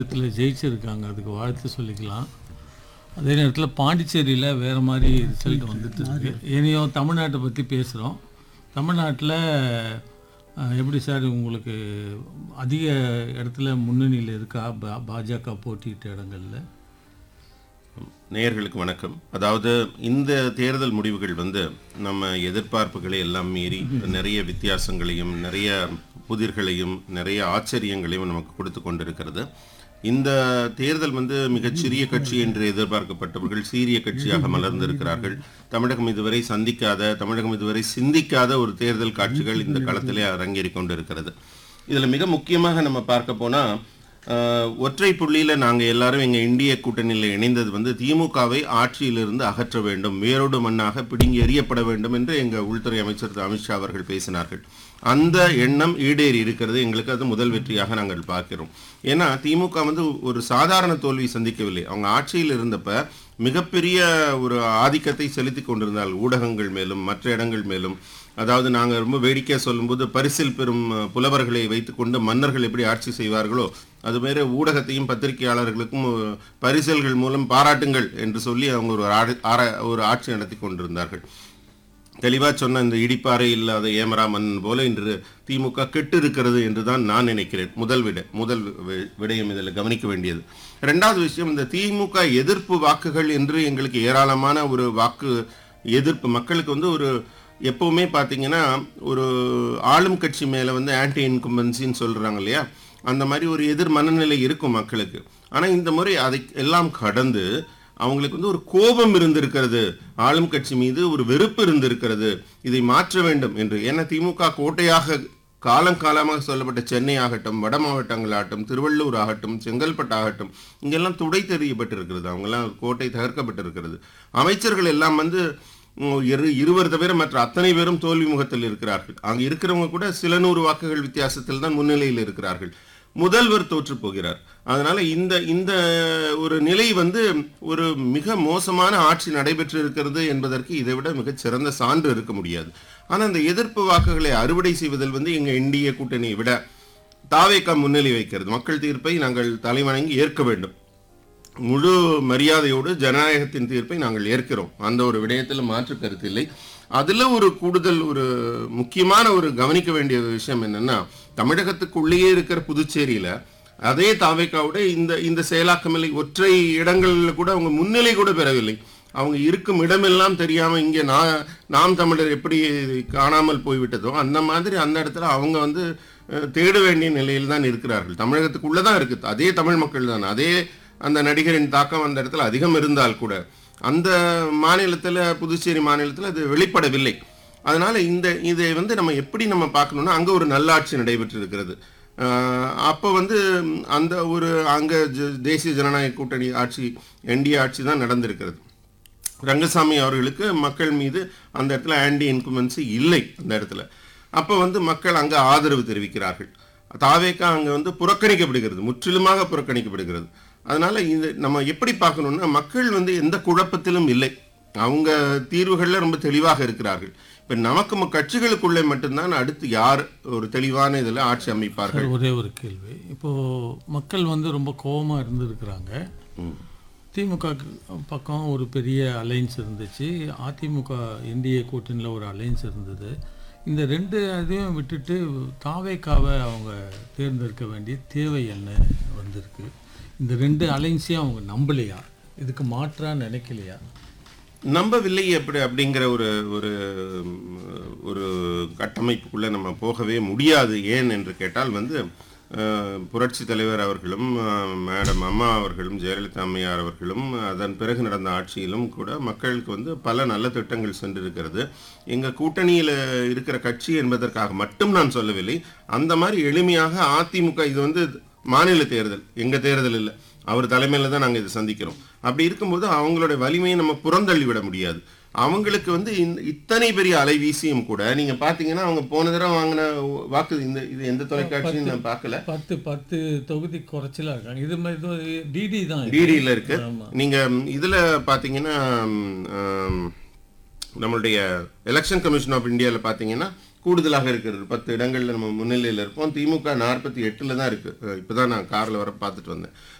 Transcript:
இடத்துல ஜெயிச்சிருக்காங்க அதுக்கு வாழ்த்து சொல்லிக்கலாம் அதே நேரத்தில் பாண்டிச்சேரியில் வேறு மாதிரி ரிசல்ட் வந்துட்டு இருக்கு இனியும் தமிழ்நாட்டை பற்றி பேசுகிறோம் தமிழ்நாட்டில் அஹ், எப்படி சார் உங்களுக்கு அதிக இடத்துல முன்னணியில் இருக்கா பா பாஜக போட்டியிட்ட இடங்கள்ல நேயர்களுக்கு வணக்கம் அதாவது இந்த தேர்தல் முடிவுகள் வந்து நம்ம எதிர்பார்ப்புகளை எல்லாம் மீறி நிறைய வித்தியாசங்களையும் நிறைய புதிர்களையும் நிறைய ஆச்சரியங்களையும் நமக்கு கொடுத்து கொண்டிருக்கிறது இந்த தேர்தல் வந்து மிகச்சிறிய கட்சி என்று எதிர்பார்க்கப்பட்டவர்கள் சீரிய கட்சியாக மலர்ந்திருக்கிறார்கள் தமிழகம் இதுவரை சந்திக்காத தமிழகம் இதுவரை சிந்திக்காத ஒரு தேர்தல் காட்சிகள் இந்த களத்திலே அரங்கேறிக் கொண்டிருக்கிறது இதுல மிக முக்கியமாக நம்ம பார்க்க போனா ஆஹ், ஒற்றை புள்ளியில நாங்க எல்லாரும் எங்க இந்திய கூட்டணியில் இணைந்தது வந்து திமுகவை ஆட்சியிலிருந்து அகற்ற வேண்டும் வேரோடு மண்ணாக பிடுங்கி எறியப்பட வேண்டும் என்று எங்க உள்துறை அமைச்சர் திரு அமித்ஷா அவர்கள் பேசினார்கள் அந்த எண்ணம் ஈடேறி இருக்கிறது எங்களுக்கு அது முதல் வெற்றியாக நாங்கள் பார்க்கிறோம் ஏன்னா திமுக வந்து ஒரு சாதாரண தோல்வி சந்திக்கவில்லை அவங்க ஆட்சியில் இருந்தப்ப மிகப்பெரிய ஒரு ஆதிக்கத்தை செலுத்தி கொண்டிருந்தால் ஊடகங்கள் மேலும் மற்ற இடங்கள் மேலும் அதாவது நாங்கள் ரொம்ப வேடிக்கையாக சொல்லும்போது பரிசில் பெறும் அஹ், புலவர்களை வைத்துக்கொண்டு மன்னர்கள் எப்படி ஆட்சி செய்வார்களோ அதுமாரி ஊடகத்தையும் பத்திரிகையாளர்களுக்கும் அஹ், பரிசில்கள் மூலம் பாராட்டுங்கள் என்று சொல்லி அவங்க ஒரு ஆடு- ஆர- ஒரு ஆட்சி நடத்தி கொண்டிருந்தார்கள் தெளிவாக சொன்ன இந்த இடிப்பாறை இல்லாத ஏமரா மன்னன் போல இன்று திமுக கெட்டு இருக்கிறது என்று தான் நான் நினைக்கிறேன் முதல் விட முதல் வி- விடயம் இதில் கவனிக்க வேண்டியது ரெண்டாவது விஷயம் இந்த திமுக எதிர்ப்பு வாக்குகள் என்று எங்களுக்கு ஏராளமான ஒரு வாக்கு எதிர்ப்பு மக்களுக்கு வந்து ஒரு எப்பவுமே பார்த்தீங்கன்னா ஒரு ஆளும் கட்சி மேலே வந்து ஆன்டி இன்கும்பன்சின்னு சொல்கிறாங்க இல்லையா அந்த மாதிரி ஒரு எதிர் மனநிலை இருக்கும் மக்களுக்கு ஆனால் இந்த முறை அதை எல்லாம் கடந்து அவங்களுக்கு வந்து ஒரு கோபம் இருந்திருக்கிறது ஆளும் கட்சி மீது ஒரு வெறுப்பு இருந்திருக்கிறது இதை மாற்ற வேண்டும் என்று ஏன்னா திமுக கோட்டையாக காலம் காலமாக சொல்லப்பட்ட சென்னை ஆகட்டும் வட மாவட்டங்கள் ஆகட்டும் திருவள்ளூர் ஆகட்டும் செங்கல்பட்டு ஆகட்டும் இங்கெல்லாம் துடை தெரியப்பட்டிருக்கிறது அவங்கெல்லாம் கோட்டை தகர்க்கப்பட்டிருக்கிறது அமைச்சர்கள் எல்லாம் வந்து உம், இரு இருவர் தவிர மற்ற அத்தனை பேரும் தோல்வி முகத்தில் இருக்கிறார்கள் அங்கே இருக்கிறவங்க கூட சில நூறு வாக்குகள் வித்தியாசத்தில் தான் முன்னிலையில் இருக்கிறார்கள் முதல்வர் தோற்று போகிறார் அதனால இந்த இந்த ஒரு நிலை வந்து ஒரு மிக மோசமான ஆட்சி நடைபெற்று இருக்கிறது என்பதற்கு இதை விட மிகச் சிறந்த சான்று இருக்க முடியாது ஆனா அந்த எதிர்ப்பு வாக்குகளை அறுவடை செய்வதில் வந்து எங்க இந்திய கூட்டணியை விட தாவேக்கா முன்னிலை வைக்கிறது மக்கள் தீர்ப்பை நாங்கள் தலைவணங்கி ஏற்க வேண்டும் முழு மரியாதையோடு ஜனநாயகத்தின் தீர்ப்பை நாங்கள் ஏற்கிறோம் அந்த ஒரு விடயத்தில் மாற்று கருத்து இல்லை அதுல ஒரு கூடுதல் ஒரு முக்கியமான ஒரு கவனிக்க வேண்டிய விஷயம் என்னன்னா தமிழகத்துக்குள்ளேயே இருக்கிற புதுச்சேரியில அதே தாவேக்காவோட இந்த இந்த செயலாக்கமில்லை ஒற்றை இடங்களில் கூட அவங்க முன்னிலை கூட பெறவில்லை அவங்க இருக்கும் இடமெல்லாம் தெரியாம இங்கே நான் நாம் தமிழர் எப்படி காணாமல் போய்விட்டதோ அந்த மாதிரி அந்த இடத்துல அவங்க வந்து அஹ், தேட வேண்டிய நிலையில் தான் இருக்கிறார்கள் தமிழகத்துக்குள்ள தான் இருக்கு அதே தமிழ் மக்கள் தான் அதே அந்த நடிகரின் தாக்கம் அந்த இடத்துல அதிகம் இருந்தால் கூட அந்த மாநிலத்தில் புதுச்சேரி மாநிலத்தில் அது வெளிப்படவில்லை அதனால இந்த இதை வந்து நம்ம எப்படி நம்ம பார்க்கணும்னா அங்கே ஒரு நல்லாட்சி நடைபெற்று இருக்கிறது அப்போ வந்து ம், அந்த ஒரு அங்கே தேசிய ஜனநாயக கூட்டணி ஆட்சி என்டிஏ ஆட்சி தான் நடந்திருக்கிறது ரங்கசாமி அவர்களுக்கு மக்கள் மீது அந்த இடத்துல ஆன்டி இன்குமென்சி இல்லை அந்த இடத்துல அப்போ வந்து மக்கள் அங்கே ஆதரவு தெரிவிக்கிறார்கள் தாவேக்கா அங்கே வந்து புறக்கணிக்கப்படுகிறது முற்றிலுமாக புறக்கணிக்கப்படுகிறது அதனால இது நம்ம எப்படி பார்க்கணும்னா மக்கள் வந்து எந்த குழப்பத்திலும் இல்லை அவங்க தீர்வுகளில் ரொம்ப தெளிவாக இருக்கிறார்கள் இப்போ நமக்கு ம- கட்சிகளுக்குள்ளே மட்டும்தான் அடுத்து யார் ஒரு தெளிவான இதில் ஆட்சி அமைப்பார்கள் சார் ஒரே ஒரு கேள்வி இப்போது மக்கள் வந்து ரொம்ப கோபமாக இருந்திருக்கிறாங்க திமுக க்கு பக்கம் ஒரு பெரிய அலைன்ஸ் இருந்துச்சு அதிமுக என்டிஏ கூட்டணியில் ஒரு அலைன்ஸ் இருந்தது இந்த ரெண்டு இதையும் விட்டுட்டு தாவேக்காவை அவங்க தேர்ந்தெடுக்க வேண்டிய தேவை என்ன வந்திருக்கு இந்த ரெண்டு அலைன்ஸையும் அவங்க நம்பலையா இதுக்கு மாற்றா நினைக்கலையா நம்பவில்லை எப்படி அப்படிங்கிற ஒரு ஒரு ம், ஒரு கட்டமைப்புக்குள்ளே நம்ம போகவே முடியாது ஏன் என்று கேட்டால் வந்து அஹ், புரட்சி தலைவர் அவர்களும் அஹ், மேடம் அம்மா அவர்களும் ஜெயலலிதா அம்மையார் அவர்களும் அதன் பிறகு நடந்த ஆட்சியிலும் கூட மக்களுக்கு வந்து பல நல்ல திட்டங்கள் சென்றிருக்கிறது எங்கள் கூட்டணியில் இருக்கிற கட்சி என்பதற்காக மட்டும் நான் சொல்லவில்லை அந்த மாதிரி எளிமையாக அதிமுக இது வந்து மாநில தேர்தல் எங்கள் தேர்தல் இல்லை அவர் தலைமையில் தான் நாங்கள் இதை சந்திக்கிறோம் அப்படி இருக்கும்போது அவங்களோட வலிமையை நம்ம புறந்தள்ளி விட முடியாது அவங்களுக்கு வந்து இந்த இத்தனை பெரிய அலைவீசியும் கூட நீங்க பாத்தீங்கன்னா அவங்க போன தடவை வாங்கின வாக்கு இந்த இது எந்த தொலைக்காட்சியும் நான் பார்க்கல பத்து பத்து தொகுதி குறைச்சலாக இருக்காங்க இது மாதிரி டிடி தான் இது. டிடியில் இருக்கு ஆமா. நீங்க ம், இதுல பாத்தீங்கன்னா ம், ஆம், நம்மளுடைய எலெக்ஷன் கமிஷன் ஆஃப் இந்தியாவில் பார்த்தீங்கன்னா கூடுதலாக இருக்கிறது பத்து இடங்கள்ல நம்ம முன்னிலையில் இருப்போம் திமுக நாற்பத்தி எட்டில் தான் இருக்கு அஹ் இப்பதான் நான் கார்ல வர பார்த்துட்டு வந்தேன்